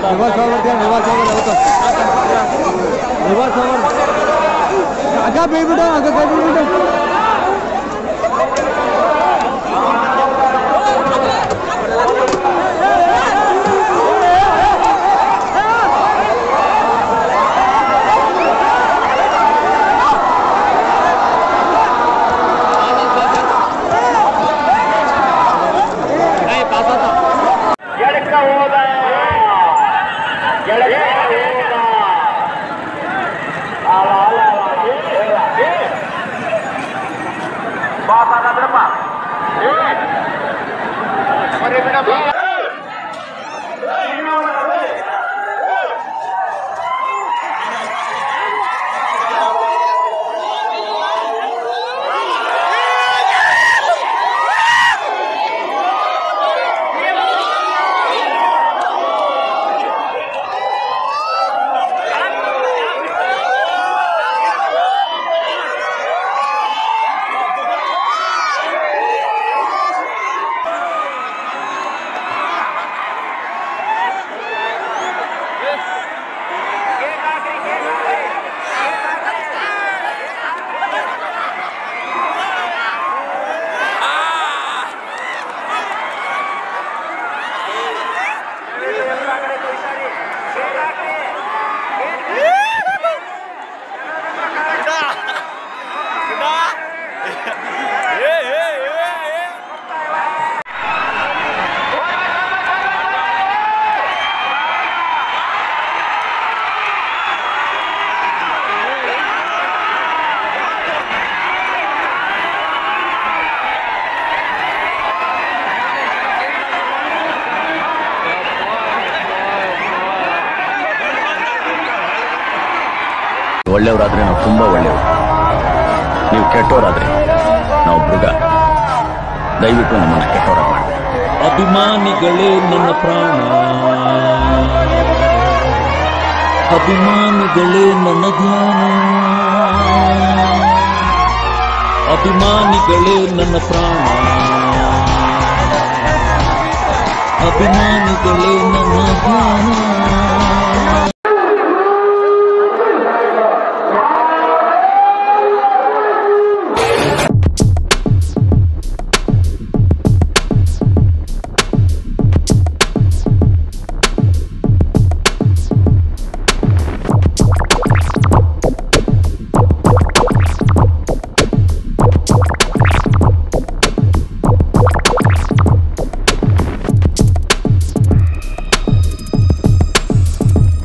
Reverse ಹೋಗ್ಬಿಡ್ತೀಯ reverse ಹೋಗ್ಬಿಟ್ಟು reverse ಹೋಗ್ಬಿಡು ಅಕ್ಕ ಬೀಳ್ಬಿಟ್ಟು ಅಕ್ಕ ಕೈ ಬೀಳ್ಬಿಟ್ಟು ಎಡಕ್ಕ ಹೋದ ಎಡಕ್ಕ ಹೋದ ಅಲ, ಅಲ, ಅಲ, ಅಲ. ಏ, ಏ. ಬಾ ಬಾ ಬಾ ಬಿಡಪ್ಪ ಏ. ಬರೀ ಬಿಡಪ್ಪ. ಒಳ್ಳೆಯವರಾದ್ರೆ ನಾವು ತುಂಬಾ ಒಳ್ಳೆಯವರು ನೀವು ಕೆಟ್ಟವರಾದ್ರೆ ನಾವು ಮೃಗ ದಯವಿಟ್ಟು ನಮ್ಮನ್ನ ಕೆಟ್ಟವರ ಮಾಡಿ ಅಭಿಮಾನಿಗಳೇ ನನ್ನ ಪ್ರಾಣ ಅಭಿಮಾನಿಗಳೇ ನನ್ನ ಧ್ಯಾನ ಅಭಿಮಾನಿಗಳೇ ನನ್ನ ಪ್ರಾಣ ಅಭಿಮಾನಿಗಳೇ ನನ್ನ ಧ್ಯಾನ